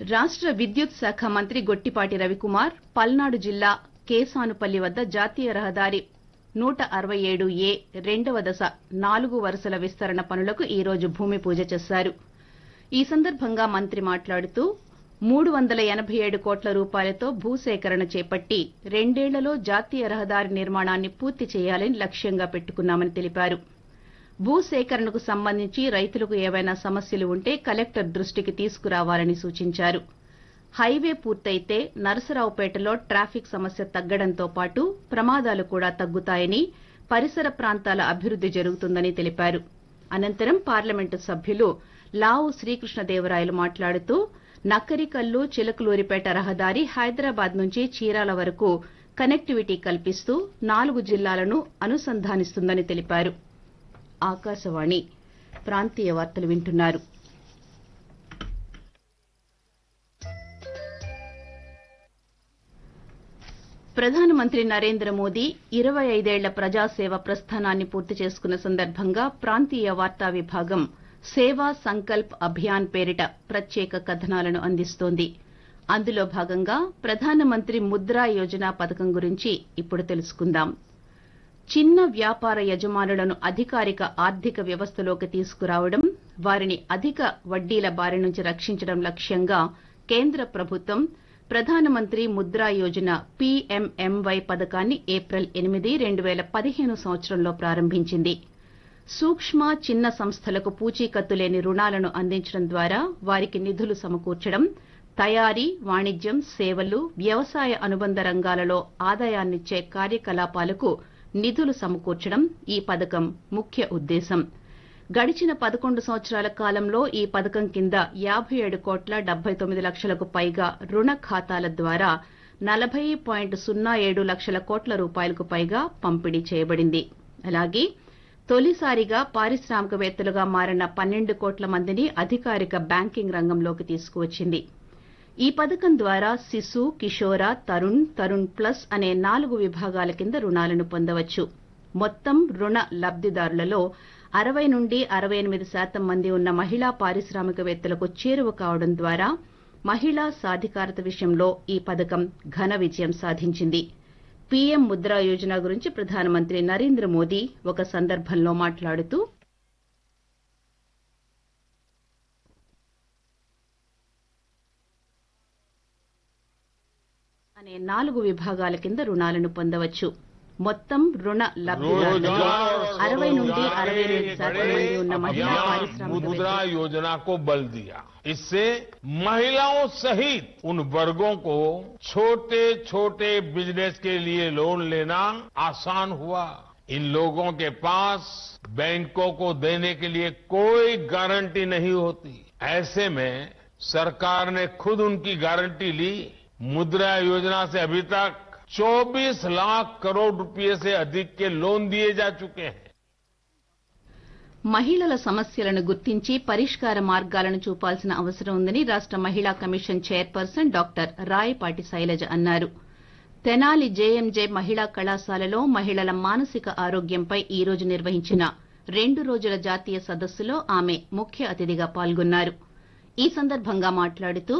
రాష్ట విద్యుత్ శాఖ మంత్రి గొట్టిపాటి రవికుమార్ పల్నాడు జిల్లా కేసానుపల్లి వద్ద జాతీయ రహదారి నూట అరవై ఏడు ఏ రెండవ దశ నాలుగు వరుసల విస్తరణ పనులకు ఈ రోజు భూమి పూజ చేశారు ఈ సందర్భంగా మంత్రి మాట్లాడుతూ మూడు వందల ఎనబై ఏడు కోట్ల రూపాయలతో భూసేకరణ చేపట్టి రెండేళ్లలో జాతీయ రహదారి నిర్మాణాన్ని పూర్తి చేయాలని లక్ష్యంగా పెట్టుకున్నామని తెలిపారు భూసేకరణకు సంబంధించి రైతులకు ఏవైనా సమస్యలు ఉంటే కలెక్టర్ దృష్టికి తీసుకురావాలని సూచించారు హైవే పూర్తయితే నరసరావుపేటలో ట్రాఫిక్ సమస్య తగ్గడంతో పాటు ప్రమాదాలు కూడా తగ్గుతాయని పరిసర ప్రాంతాల అభివృద్ది జరుగుతుందని తెలిపారు అనంతరం పార్లమెంటు సభ్యులు లావు శ్రీకృష్ణదేవరాయలు మాట్లాడుతూ నక్కరికల్లు చిలకలూరిపేట రహదారి హైదరాబాద్ నుంచి చీరాల వరకు కనెక్టివిటీ కల్పిస్తూ నాలుగు జిల్లాలను అనుసంధానిస్తుందని తెలిపారు ఆకాశవాణి ప్రాంతీయ వార్తలు వింటున్నారు ప్రధానమంత్రి నరేంద్ర మోదీ ఇరవై ఐదేళ్ల ప్రజాసేవ ప్రస్థానాన్ని పూర్తి చేసుకున్న సందర్భంగా ప్రాంతీయ వార్తా విభాగం సేవా సంకల్ప్ అభియాన్ పేరిట ప్రత్యేక కథనాలను అందిస్తోంది అందులో భాగంగా ప్రధానమంత్రి ముద్రా యోజన పథకం గురించి ఇప్పుడు తెలుసుకుందాం చిన్న వ్యాపార యజమానులను అధికారిక ఆర్థిక వ్యవస్థలోకి తీసుకురావడం వారిని అధిక వడ్డీల బారి నుంచి రక్షించడం లక్ష్యంగా కేంద్ర ప్రభుత్వం ప్రధానమంత్రి ముద్రా యోజన పీఎంఎంవై పథకాన్ని ఏప్రిల్ ఎనిమిది రెండు పేల పదిహేను సంవత్సరంలో ప్రారంభించింది సూక్ష్మ చిన్న సంస్థలకు పూచీకత్తు లేని రుణాలను అందించడం ద్వారా వారికి నిధులు సమకూర్చడం తయారీ వాణిజ్యం సేవలు వ్యవసాయ అనుబంధ రంగాలలో ఆదాయాన్నిచ్చే కార్యకలాపాలకు నిధులు సమకూర్చడం ఈ పథకం ముఖ్య ఉద్దేశం గడిచిన పదకొండు సంవత్సరాల కాలంలో ఈ పథకం కింద యాబై ఏడు కోట్ల డెబ్బై తొమ్మిది లక్షలకు పైగా రుణ ఖాతాల ద్వారా నలభై పాయింట్ సున్నా ఏడు లక్షల కోట్ల రూపాయలకు పైగా పంపిణీ చేయబడింది అలాగే తొలిసారిగా పారిశ్రామికవేత్తలుగా మారిన పన్నెండు కోట్ల మందిని అధికారిక బ్యాంకింగ్ రంగంలోకి తీసుకువచ్చింది ఈ పథకం ద్వారా శిశు కిషోర తరుణ్ తరుణ్ ప్లస్ అనే నాలుగు విభాగాల కింద రుణాలను పొందవచ్చు మొత్తం రుణ లబ్దిదారులలో అరవై నుండి అరవై ఎనిమిది శాతం మంది ఉన్న మహిళా పారిశ్రామికవేత్తలకు చేరువ కావడం ద్వారా మహిళా సాధికారత విషయంలో ఈ పథకం ఘన విజయం సాధించింది పీఎం ముద్రా యోజన గురించి ప్రధానమంత్రి నరేంద్ర మోదీ ఒక సందర్భంలో మాట్లాడుతూ అనే నాలుగు విభాగాల కింద రుణాలను పొందవచ్చు మొత్తం రుణ లబ్దిదారులలో అరవై నుండి అరవై ఎనిమిది శాతం మంది ఉన్న మహిళా పారిశ్రామికవేత్తలు मुद्रा योजना को बल दिया इससे महिलाओं सहित उन वर्गों को छोटे छोटे बिजनेस के लिए लोन लेना आसान हुआ इन लोगों के पास बैंकों को देने के लिए कोई गारंटी नहीं होती ऐसे में सरकार ने खुद उनकी गारंटी ली मुद्रा योजना से अभी तक 24 लाख करोड़ रुपए से अधिक के लोन दिए जा चुके हैं మహిళల సమస్యలను గుర్తించి పరిష్కార మార్గాలను చూపాల్సిన అవసరం ఉందని రాష్ట మహిళా commission chairperson doctor Rayapati Sailaja అన్నారు తెనాలి జేఎంజే మహిళా కళాశాలలో మహిళల మానసిక ఆరోగ్యంపై ఈ రోజు నిర్వహించిన రెండు రోజుల జాతీయ సదస్సులో ఆమె ముఖ్య అతిథిగా పాల్గొన్నారు ఈ సందర్భంగా మాట్లాడుతూ